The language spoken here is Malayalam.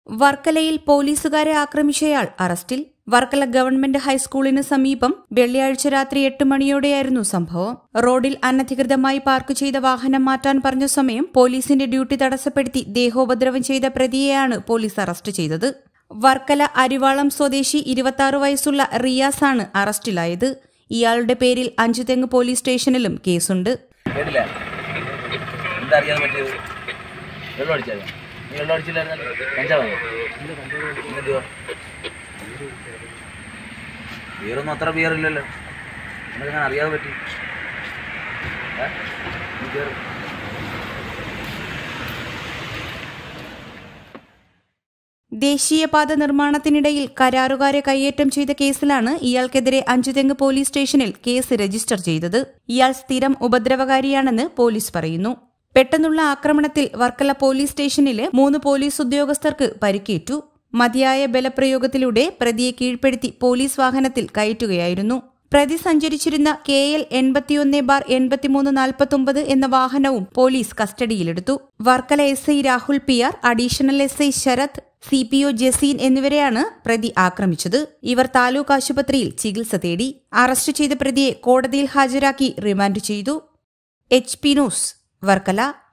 വർക്കലയിൽ പോലീസുകാരെ ആക്രമിച്ചയാൾ അറസ്റ്റിൽ വർക്കല ഗവൺമെന്റ് ഹൈസ്കൂളിന് സമീപം വെള്ളിയാഴ്ച രാത്രി എട്ട് മണിയോടെയായിരുന്നു സംഭവം റോഡിൽ അനധികൃതമായി പാർക്ക് ചെയ്ത വാഹനം മാറ്റാൻ പറഞ്ഞ സമയം പോലീസിന്റെ ഡ്യൂട്ടി തടസ്സപ്പെടുത്തി ദേഹോപദ്രവം ചെയ്ത പ്രതിയെയാണ് പോലീസ് അറസ്റ്റ് ചെയ്തത് വർക്കല അരിവാളം സ്വദേശി ഇരുപത്തി വയസ്സുള്ള റിയാസാണ് അറസ്റ്റിലായത് ഇയാളുടെ പേരിൽ അഞ്ചുതെങ്ങ് പോലീസ് സ്റ്റേഷനിലും കേസുണ്ട് കേട്ടില്ല എന്താ അറിയാതെ പറ്റിയത് വെള്ളം അടിച്ചാൽ നീ വെള്ളം അടിച്ചില്ലായിരുന്നല്ലോ കഞ്ചാവായോ എന്തുവാ ബിയറൊന്നും അത്ര ബിയർ ഇല്ലല്ലോ നിനക്ക് ഞാൻ അറിയാതെ പറ്റി ഏ? നീ കേറ്. ദേശീയപാത നിർമ്മാണത്തിനിടയിൽ കരാറുകാരെ കയ്യേറ്റം ചെയ്ത കേസിലാണ് ഇയാൾക്കെതിരെ അഞ്ചുതെങ്ങ് പോലീസ് സ്റ്റേഷനിൽ കേസ് രജിസ്റ്റർ ചെയ്തത് ഇയാൾ സ്ഥിരം ഉപദ്രവകാരിയാണെന്ന് പോലീസ് പറയുന്നു പെട്ടെന്നുള്ള ആക്രമണത്തിൽ വർക്കല പോലീസ് സ്റ്റേഷനിലെ മൂന്ന് പോലീസ് ഉദ്യോഗസ്ഥർക്ക് പരിക്കേറ്റു മതിയായ ബലപ്രയോഗത്തിലൂടെ പ്രതിയെ കീഴ്പ്പെടുത്തി പോലീസ് വാഹനത്തിൽ കയറ്റുകയായിരുന്നു പ്രതി സഞ്ചരിച്ചിരുന്ന കെ എൽ എൺപത്തിയൊന്ന് ബാർ എൺപത്തിമൂന്ന് നാൽപ്പത്തൊമ്പത് എന്ന വാഹനവും പോലീസ് കസ്റ്റഡിയിലെടുത്തു Varkala S I Rahul P R additional S I Sarath C P O Jaseen എന്നിവരെയാണ് പ്രതി ആക്രമിച്ചത് ഇവർ താലൂക്ക് ആശുപത്രിയിൽ ചികിത്സ തേടി അറസ്റ്റ് ചെയ്ത പ്രതിയെ കോടതിയിൽ ഹാജരാക്കി റിമാൻഡ് ചെയ്തു എച്ച് പി ന്യൂസ് വർക്കല